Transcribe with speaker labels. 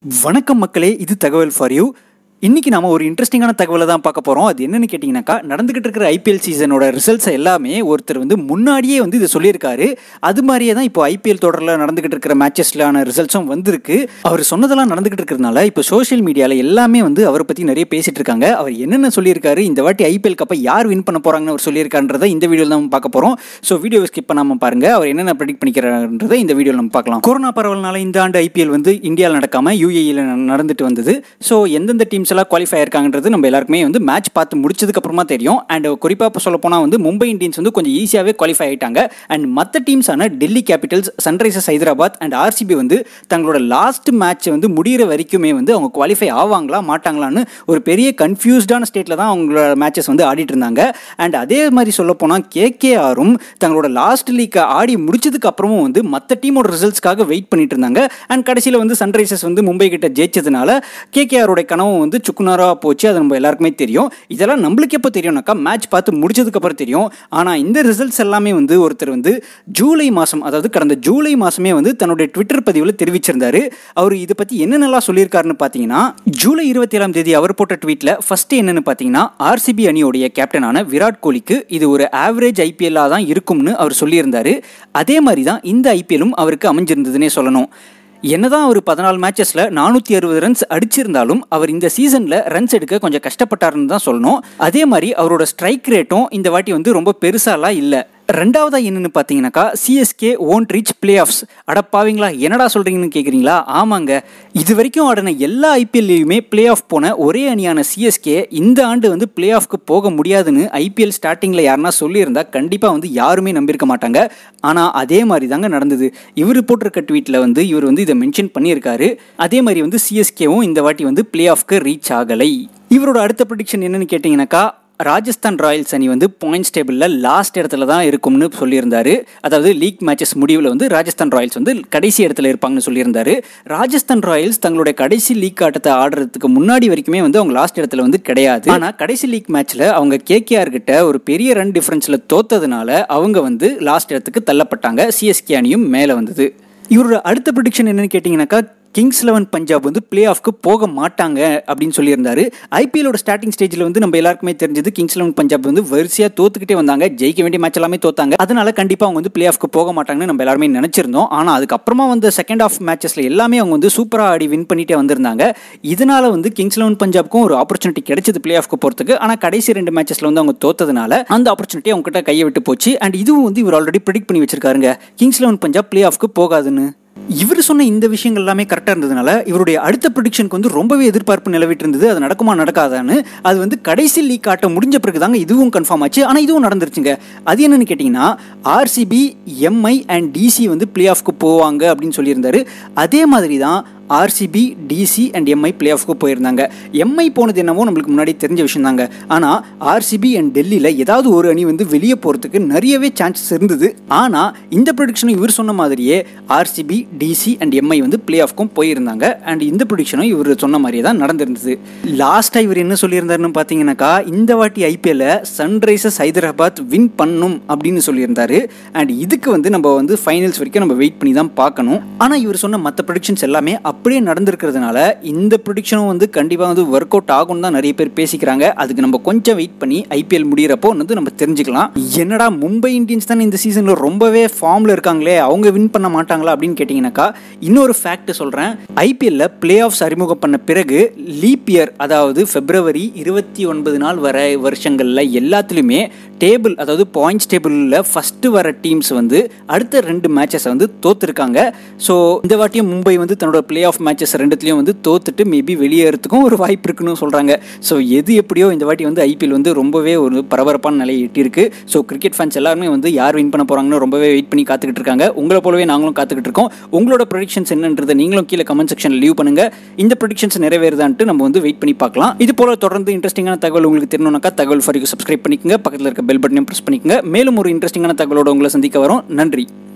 Speaker 1: வணக்கம் மக்களே இது தகவல் ஃபார் யூ இன்னைக்கு நாம ஒரு இன்ட்ரெஸ்டிங்கான தகவலை தான் பார்க்க போறோம் அது என்னன்னு கேட்டிங்கனாக்கா நடந்துகிட்டு இருக்கிற ஐபிஎல் சீசனோட ரிசல்ட்ஸ் எல்லாமே ஒருத்தர் வந்து முன்னாடியே வந்து இதை சொல்லியிருக்காரு அது மாதிரியே தான் இப்போ ஐபிஎல் தொடரில் நடந்துகிட்டு இருக்கிற மேட்சஸ்லான ரிசல்ட்ஸும் வந்திருக்கு அவர் சொன்னதெல்லாம் நடந்துகிட்டு இருக்கிறதுனால இப்போ சோஷியல் மீடியாவில் எல்லாமே வந்து அவரை பற்றி நிறைய பேசிட்டு இருக்காங்க அவர் என்னென்ன சொல்லியிருக்காரு இந்த வாட்டி ஐபிஎல் கப்பை யார் வின் பண்ண போறாங்கன்னு அவர் சொல்லியிருக்கான்றதை இந்த வீடியோவில் நம்ம பார்க்க போறோம் ஸோ வீடியோ ஸ்கிப் பண்ணாம பாருங்க அவர் என்னென்ன ப்ரெடிக்ட் பண்ணிக்கிறான்றதை இந்த வீடியோவில் நம்ம பார்க்கலாம் கொரோனா பரவல்னால இந்த ஆண்டு ஐபிஎல் வந்து இந்தியாவில் நடக்காம யூஏஇல நடந்துட்டு வந்தது ஸோ எந்தெந்த டீம்ஸ் எல்லாம் குவாலிஃபை ஆயிருக்காங்கன்றது நம்ம எல்லாருக்குமே வந்து மேட்ச் பார்த்து முடிச்சதுக்கு அப்புறமா தெரியும் அண்ட் குறிப்பாக சொல்ல போனால் வந்து மும்பை இந்தியன்ஸ் வந்து கொஞ்சம் ஈஸியாகவே குவாலிஃபை ஆயிட்டாங்க அண்ட் மற்ற டீம்ஸான Delhi Capitals Sunrisers Hyderabad and RCB வந்து தங்களோட லாஸ்ட் மேட்ச் வந்து முடிகிற வரைக்குமே வந்து அவங்க குவாலிஃபை ஆவாங்களா மாட்டாங்களான்னு ஒரு பெரிய கன்ஃபியூஸ்டான ஸ்டேட்டில் தான் அவங்களோட மேட்சஸ் வந்து ஆடிட்டு இருந்தாங்க அண்ட் அதே மாதிரி சொல்ல போனால் கேகேஆரும் தங்களோட லாஸ்ட் லீக்கை ஆடி முடிச்சதுக்கு அப்புறமும் வந்து மற்ற டீமோட ரிசல்ட்ஸ்க்காக வெயிட் பண்ணிட்டு இருந்தாங்க அண்ட் கடைசியில் வந்து சன்ரைசர்ஸ் வந்து மும்பை கிட்ட ஜெயிச்சதுனால கேகேஆரோட கனவும் வந்து சுக்குனாராக போச்சு அது நம்ம எல்லாருக்குமே தெரியும் இதெல்லாம் நம்மளுக்கு எப்போ தெரியும்னாக்கா மேட்ச் பார்த்து முடிச்சதுக்கு அப்புறம் தெரியும் ஆனால் இந்த ரிசல்ட்ஸ் எல்லாமே வந்து ஒருத்தர் வந்து ஜூலை மாதம் அதாவது கடந்த ஜூலை மாதமே வந்து தன்னுடைய ட்விட்டர் பதிவில் தெரிவிச்சிருந்தாரு அவர் இதை பற்றி என்னென்னலாம் சொல்லியிருக்காருன்னு பார்த்தீங்கன்னா ஜூலை இருபத்தி ஏழாம் தேதி அவர் போட்ட ட்வீட்டில் ஃபர்ஸ்ட் என்னன்னு பார்த்தீங்கன்னா ஆர்சிபி அணியோடைய கேப்டனான விராட் கோலிக்கு இது ஒரு ஆவரேஜ் ஐபிஎல்லாக தான் இருக்கும்னு அவர் சொல்லியிருந்தாரு அதே மாதிரி தான் இந்த ஐபிஎல்லும் அவருக்கு அமைஞ்சிருந்ததுன்னே சொல்லணும் என்னதான் அவர் பதினாலு மேட்சஸில் நானூற்றி அறுபது ரன்ஸ் அடிச்சிருந்தாலும் அவர் இந்த சீசனில் ரன்ஸ் எடுக்க கொஞ்சம் கஷ்டப்பட்டாருன்னு தான் சொல்லணும் அதே மாதிரி அவரோட ஸ்ட்ரைக் ரேட்டும் இந்த வாட்டி வந்து ரொம்ப பெருசாலாம் இல்லை ரெண்டாவதா என்னன்னு பார்த்தீங்கன்னாக்கா CSK own reach playoffs அடப்பாவீங்களா என்னடா சொல்கிறீங்கன்னு கேட்குறீங்களா ஆமாங்க இது வரைக்கும் ஆடின எல்லா ஐபிஎல்லையுமே பிளே ஆஃப் போன ஒரே அணியான சிஎஸ்கே இந்த ஆண்டு வந்து பிளே ஆஃப்க்கு போக முடியாதுன்னு ஐபிஎல் ஸ்டார்டிங்கில் யாருன்னா சொல்லியிருந்தா கண்டிப்பாக வந்து யாருமே நம்பியிருக்க மாட்டாங்க ஆனால் அதே மாதிரி தாங்க நடந்தது இவர் போட்டிருக்க ட்வீட்டில் வந்து இவர் வந்து இதை மென்ஷன் பண்ணியிருக்காரு அதே மாதிரி வந்து சிஎஸ்கேவும் இந்த வாட்டி வந்து பிளே ஆஃப்க்கு ரீச் ஆகலை இவரோட அடுத்த ப்ரொடிக்ஷன் என்னன்னு கேட்டிங்கனாக்கா ராஜஸ்தான் ராயல்ஸ் அணி வந்து பாயிண்ட்ஸ் டேபிளில் லாஸ்ட் இடத்துல தான் இருக்கும்னு சொல்லியிருந்தாரு அதாவது லீக் மேட்சஸ் முடிவில் வந்து ராஜஸ்தான் ராயல்ஸ் வந்து கடைசி இடத்துல இருப்பாங்கன்னு சொல்லியிருந்தாரு ராஜஸ்தான் ராயல்ஸ் தங்களுடைய கடைசி லீக் ஆட்டத்தை ஆடுறதுக்கு முன்னாடி வரைக்குமே வந்து அவங்க லாஸ்ட் இடத்துல வந்து கிடையாது ஆனால் கடைசி லீக் மேட்ச்சில் அவங்க கேகேஆர் கிட்ட ஒரு பெரிய ரன் டிஃபரன்ஸில் தோத்ததுனால அவங்க வந்து லாஸ்ட் இடத்துக்கு தள்ளப்பட்டாங்க சிஎஸ்கே அணியும் மேலே வந்தது இவரோட அடுத்த ப்ரொடிக்ஷன் என்னன்னு கேட்டிங்கனாக்கா கிங்ஸ் லெவன் பஞ்சாப் வந்து பிளே ஆஃப்க்கு போக மாட்டாங்க அப்படின்னு சொல்லியிருந்தாரு ஐபிஎலோட ஸ்டார்டிங் ஸ்டேஜில் வந்து நம்ம எல்லாருக்குமே தெரிஞ்சது கிங்ஸ் லெவன் பஞ்சாப் வந்து வரிசையாக தோத்துக்கிட்டே வந்தாங்க ஜெயிக்க வேண்டிய மேட்ச் எல்லாமே தோத்தாங்க அதனால கண்டிப்பாக அவங்க வந்து பிளே ஆஃப்க்கு போக மாட்டாங்கன்னு நம்ம எல்லாருமே நினச்சிருந்தோம் ஆனால் அதுக்கப்புறமா வந்து செகண்ட் ஆஃப் மேட்சஸில் எல்லாமே அவங்க வந்து சூப்பராக ஆடி வின் பண்ணிட்டே வந்திருந்தாங்க இதனால வந்து கிங்ஸ் லெவன் பஞ்சாப்க்கும் ஒரு ஆப்பர்ச்சுனிட்டி கிடைச்சது பிளே ஆஃப்க்கு போகிறதுக்கு ஆனால் கடைசி ரெண்டு மேட்சஸில் வந்து அவங்க தோத்ததுனால அந்த ஆப்பர்ச்சுனிட்டி அவங்க கிட்ட கையை விட்டு போச்சு அண்ட் இதுவும் வந்து இவர் ஆல்ரெடி ப்ரிடிக் பண்ணி வச்சிருக்காருங்க கிங்ஸ் லெவன் பஞ்சாப் பிளே ஆஃப்க்கு போகாதுன்னு இவர் சொன்ன இந்த விஷயங்கள் எல்லாமே கரெக்டாக இருந்ததுனால இவருடைய அடுத்த ப்ரொடிக்ஷனுக்கு வந்து ரொம்பவே எதிர்பார்ப்பு நிலவிட்டு இருந்தது அது நடக்குமா நடக்காதான்னு அது வந்து கடைசி லீக் ஆட்ட முடிஞ்ச பிறகு தாங்க இதுவும் கன்ஃபார்ம் ஆச்சு ஆனால் இதுவும் நடந்துருச்சுங்க அது என்னன்னு கேட்டிங்கன்னா ஆர்சிபி எம்ஐ அண்ட் டிசி வந்து பிளே ஆஃப்க்கு போவாங்க அப்படின்னு சொல்லியிருந்தாரு அதே மாதிரி தான் ஆர்சிபி டிசி அண்ட் எம்ஐ பிளே ஆஃப்க்கு போயிருந்தாங்க எம்ஐ போனது என்னவோ நம்மளுக்கு முன்னாடி தெரிஞ்ச விஷயம் தாங்க ஆனால் ஆர்சிபி அண்ட் டெல்லியில் ஏதாவது ஒரு அணி வந்து வெளியே போகிறதுக்கு நிறையவே சான்சஸ் இருந்தது ஆனால் இந்த ப்ரொடிக்ஷனும் இவர் சொன்ன மாதிரியே ஆர்சிபி டிசி அண்ட் எம்ஐ வந்து பிளே ஆஃப்க்கும் போயிருந்தாங்க அண்ட் இந்த ப்ரொடிக்ஷனும் இவர் சொன்ன மாதிரியே தான் நடந்திருந்தது லாஸ்ட்டாக இவர் என்ன சொல்லியிருந்தாருன்னு பார்த்தீங்கன்னாக்கா இந்த வாட்டி ஐபிஎல்ல சன்ரைசர்ஸ் ஹைதராபாத் வின் பண்ணும் அப்படின்னு சொல்லியிருந்தாரு அண்ட் இதுக்கு வந்து நம்ம வந்து ஃபைனல்ஸ் வரைக்கும் நம்ம வெயிட் பண்ணி தான் பார்க்கணும் ஆனால் இவர் சொன்ன மற்ற ப்ரொடிக்ஷன்ஸ் எல்லாமே அப்படியே நடந்திருக்கிறதுனால இந்த ப்ரொடிக்ஷனும் வந்து கண்டிப்பாக வந்து ஒர்க் அவுட் ஆகும்னு தான் நிறைய பேர் பேசிக்கிறாங்க அதுக்கு நம்ம கொஞ்சம் வெயிட் பண்ணி ஐபிஎல் முடிகிறப்போ வந்து நம்ம தெரிஞ்சுக்கலாம் என்னடா மும்பை இந்தியன்ஸ் தானே இந்த சீசனில் ரொம்பவே ஃபார்மில் இருக்காங்களே அவங்க வின் பண்ண மாட்டாங்களா அப்படின்னு கேட்டிங்கனாக்கா இன்னொரு ஃபேக்ட் சொல்கிறேன் ஐபிஎல்ல பிளே ஆஃப்ஸ் அறிமுகம் பண்ண பிறகு லீப் இயர் அதாவது பிப்ரவரி இருபத்தி ஒன்பது நாள் வர வருஷங்களில் எல்லாத்துலேயுமே டேபிள் அதாவது பாயிண்ட்ஸ் டேபிளில் ஃபஸ்ட்டு வர டீம்ஸ் வந்து அடுத்த ரெண்டு மேட்சஸை வந்து தோத்துருக்காங்க ஸோ இந்த வாட்டியும் மும்பை வந்து தன்னோட பிளே ஆஃப் மேட்சஸ் ரெண்டுத்துலேயும் வந்து தோத்துட்டு மேபி வெளியேறதுக்கும் ஒரு வாய்ப்பு இருக்குன்னு சொல்கிறாங்க ஸோ எது எப்படியோ இந்த வாட்டி வந்து ஐபிஎல் வந்து ரொம்பவே ஒரு பரபரப்பான நிலையை எட்டியிருக்கு ஸோ கிரிக்கெட் ஃபேன்ஸ் எல்லாருமே வந்து யார் வின் பண்ண போகிறாங்கன்னு ரொம்பவே வெயிட் பண்ணி காத்துக்கிட்டு இருக்காங்க உங்களை போலவே நாங்களும் காத்துக்கிட்டு இருக்கோம் உங்களோட ப்ரொடிக்ஷன்ஸ் என்னன்றதை நீங்களும் கீழே கமெண்ட் செக்ஷனில் லீவ் பண்ணுங்க இந்த ப்ரொடிக்ஷன்ஸ் நிறைவேறுதான்ட்டு நம்ம வந்து வெயிட் பண்ணி பார்க்கலாம் இது போல தொடர்ந்து இன்ட்ரெஸ்டிங்கான தகவல் உங்களுக்கு தெரியணும்னாக்கா தகவல் ஃபாரிக்கு சப்ஸ்கிரைப் பண்ணிக்கங்க பக்கத்தில் இருக்க பெல் பட்டனையும் ப்ரெஸ் பண்ணிக்கங்க மேலும் ஒரு இன்ட்ரெஸ்டிங்கான தகவலோட உங்களை சந்திக்க வரோம் நன்றி